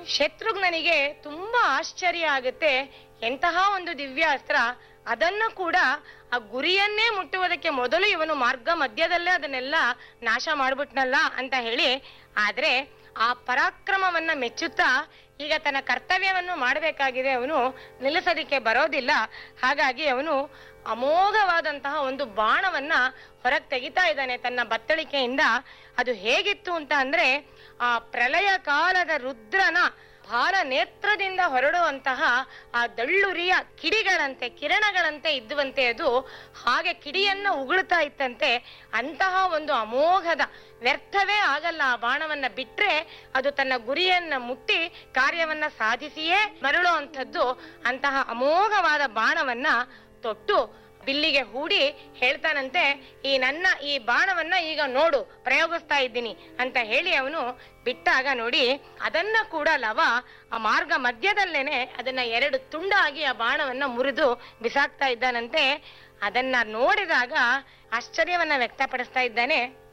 ಶತ್ರುಘ್ನನಿಗೆ ತುಂಬಾ ಆಶ್ಚರ್ಯ ಆಗುತ್ತೆ ಎಂತಹ ಒಂದು ದಿವ್ಯಾಸ್ತ್ರ ಅದನ್ನ ಕೂಡ ಆ ಗುರಿಯನ್ನೇ ಮುಟ್ಟುವುದಕ್ಕೆ ಮೊದಲು ಇವನು ಮಾರ್ಗ ಮಧ್ಯದಲ್ಲೇ ಅದನ್ನೆಲ್ಲ ನಾಶ ಮಾಡ್ಬಿಟ್ನಲ್ಲ ಅಂತ ಹೇಳಿ ಆದ್ರೆ ಆ ಪರಾಕ್ರಮವನ್ನ ಮೆಚ್ಚುತ್ತಾ ಈಗ ತನ್ನ ಕರ್ತವ್ಯವನ್ನು ಮಾಡಬೇಕಾಗಿದೆ ಅವನು ನಿಲ್ಲಿಸೋದಿಕ್ಕೆ ಬರೋದಿಲ್ಲ ಹಾಗಾಗಿ ಅವನು ಅಮೋಘವಾದಂತಹ ಒಂದು ಬಾಣವನ್ನ ಹೊರಗೆ ತೆಗಿತಾ ಇದ್ದಾನೆ ತನ್ನ ಬತ್ತಳಿಕೆಯಿಂದ ಅದು ಹೇಗಿತ್ತು ಅಂತ ಅಂದ್ರೆ ಆ ಪ್ರಳಯ ಕಾಲದ ರುದ್ರನ ಭಾರ ನೇತ್ರದಿಂದ ಹೊರಡುವಂತಹ ಆ ದಳ್ಳುರಿಯ ಕಿಡಿಗಳಂತೆ ಕಿರಣಗಳಂತೆ ಇದ್ದುವಂತೆ ಅದು ಹಾಗೆ ಕಿಡಿಯನ್ನ ಉಗುಳ್ತಾ ಇತ್ತಂತೆ ಅಂತಹ ಒಂದು ಅಮೋಘದ ವ್ಯರ್ಥವೇ ಆಗಲ್ಲ ಆ ಬಾಣವನ್ನ ಬಿಟ್ರೆ ಅದು ತನ್ನ ಗುರಿಯನ್ನ ಮುಟ್ಟಿ ಕಾರ್ಯವನ್ನ ಸಾಧಿಸಿಯೇ ಮರಳುವಂಥದ್ದು ಅಂತಹ ಅಮೋಘವಾದ ಬಾಣವನ್ನ ತೊಟ್ಟು ಬಿಲ್ಲಿಗೆ ಹೂಡಿ ಹೇಳ್ತಾನಂತೆ ಈ ನನ್ನ ಈ ಬಾಣವನ್ನ ಈಗ ನೋಡು ಪ್ರಯೋಗಿಸ್ತಾ ಇದ್ದೀನಿ ಅಂತ ಹೇಳಿ ಅವನು ಬಿಟ್ಟಾಗ ನೋಡಿ ಅದನ್ನ ಕೂಡ ಲವ ಆ ಮಾರ್ಗ ಮಧ್ಯದಲ್ಲೇನೆ ಅದನ್ನ ಎರಡು ತುಂಡಾಗಿ ಆ ಬಾಣವನ್ನ ಮುರಿದು ಬಿಸಾಕ್ತಾ ಇದ್ದಾನಂತೆ ಅದನ್ನ ನೋಡಿದಾಗ ಆಶ್ಚರ್ಯವನ್ನ ವ್ಯಕ್ತಪಡಿಸ್ತಾ ಇದ್ದಾನೆ